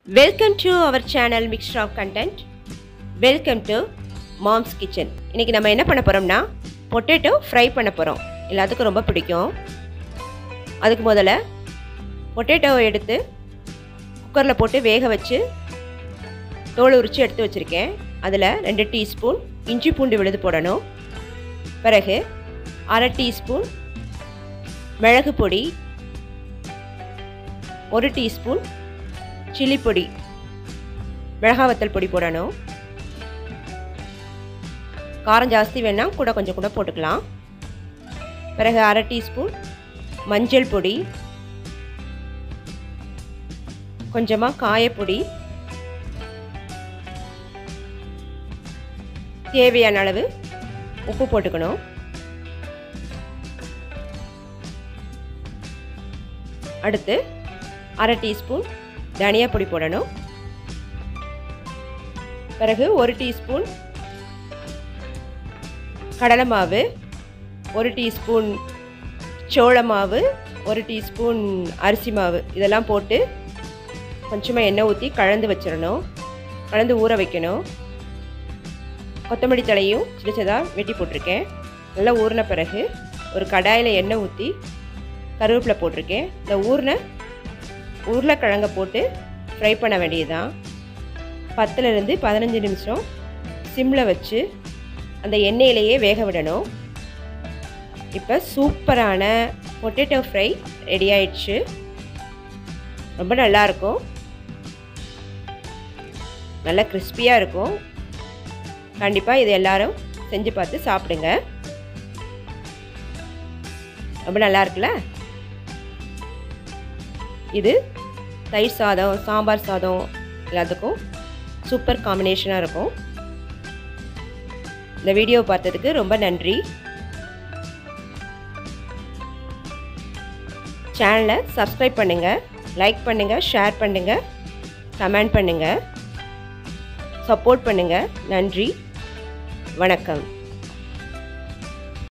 welcome to our channel mixture of content welcome to mom's kitchen இன்றைக்கி நம்ம என்ன பண்ண போகிறோம்னா பொட்டேட்டோ ஃப்ரை பண்ண போகிறோம் எல்லாத்துக்கும் ரொம்ப பிடிக்கும் அதுக்கு முதல்ல பொட்டேட்டோவை எடுத்து குக்கரில் போட்டு வேக வச்சு தோல் உரித்து எடுத்து வச்சுருக்கேன் அதில் ரெண்டு டீஸ்பூன் இஞ்சி பூண்டு விழுது போடணும் பிறகு அரை டீஸ்பூன் மிளகு பொடி ஒரு டீஸ்பூன் சில்லி பொடி மிளகாய் வத்தல் பொடி போடணும் காரம் ஜாஸ்தி வேணால் கூட கொஞ்சம் கூட போட்டுக்கலாம் பிறகு அரை டீஸ்பூன் மஞ்சள் பொடி கொஞ்சமாக காயப்பொடி தேவையான அளவு உப்பு போட்டுக்கணும் அடுத்து அரை டீஸ்பூன் தனியா பொடி போடணும் பிறகு ஒரு டீஸ்பூன் கடலை மாவு ஒரு டீஸ்பூன் சோள மாவு ஒரு டீஸ்பூன் அரிசி மாவு இதெல்லாம் போட்டு கொஞ்சமாக எண்ணெய் ஊற்றி கலந்து வச்சிடணும் கலந்து ஊற வைக்கணும் கொத்தமல்லி தலையும் சின்ன சின்னதாக வெட்டி போட்டிருக்கேன் நல்லா ஊறின பிறகு ஒரு கடாயில் எண்ணெய் ஊற்றி கருவேப்பிலை போட்டிருக்கேன் இந்த ஊறின உருளைக்கிழங்கை போட்டு ஃப்ரை பண்ண வேண்டியதுதான் பத்துலேருந்து பதினஞ்சு நிமிஷம் சிம்மில் வச்சு அந்த எண்ணெயிலேயே வேக விடணும் இப்போ சூப்பரான பொட்டேட்டோ ஃப்ரை ரெடி ஆயிடுச்சு ரொம்ப நல்லாயிருக்கும் நல்லா கிறிஸ்பியாக இருக்கும் கண்டிப்பாக இது எல்லாரும் செஞ்சு பார்த்து சாப்பிடுங்க ரொம்ப நல்லா இருக்குல்ல இது தயிர் சாதம் சாம்பார் சாதம் எல்லாத்துக்கும் சூப்பர் காம்பினேஷனாக இருக்கும் இந்த வீடியோ பார்த்ததுக்கு ரொம்ப நன்றி சேனலை சப்ஸ்கிரைப் பண்ணுங்கள் லைக் பண்ணுங்கள் ஷேர் பண்ணுங்கள் கமெண்ட் பண்ணுங்கள் சப்போர்ட் பண்ணுங்கள் நன்றி வணக்கம்